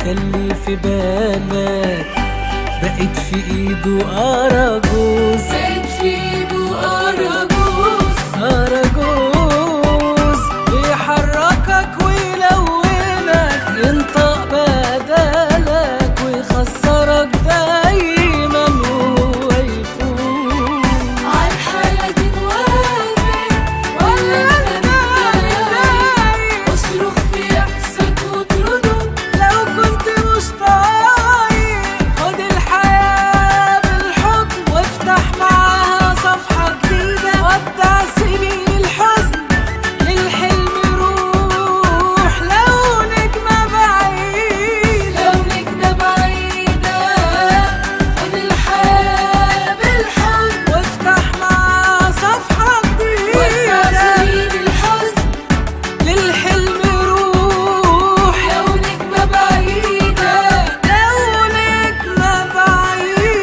خلي في بالك بقيت في ايده اراجوز بقيت في ايده اراجوز اراجوز بيحركك ويلونك ينطق بدلك ويخسرك دايما وهو يفوز عالحالة دي موافق ولا انت متضايق اصرخ في يأسك واطرده لو كنت مش طايق خد الحياة بالحضن وافتح معاها صفحة جديدة ودع سنين الحزن للحلم روح لو نجمة بعيدة لو نجمة بعيدة خد الحياة بالحضن وافتح معاها صفحة ودع جديدة سنين الحزن للحلم روح لو نجمة بعيدة لو نجمة بعيدة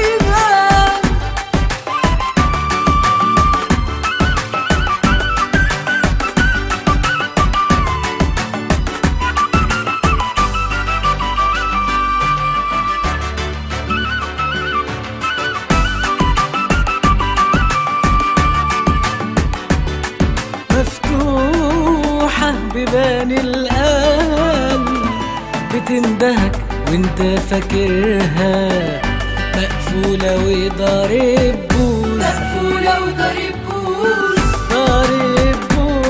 مفتوحة ببان القلب بتندهك وانت فاكرها مقفولة وضارب بوز مقفولة وضرب بوز ضارب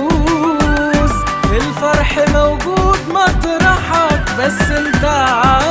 بوز في الفرح موجود مطرحك بس انت عارف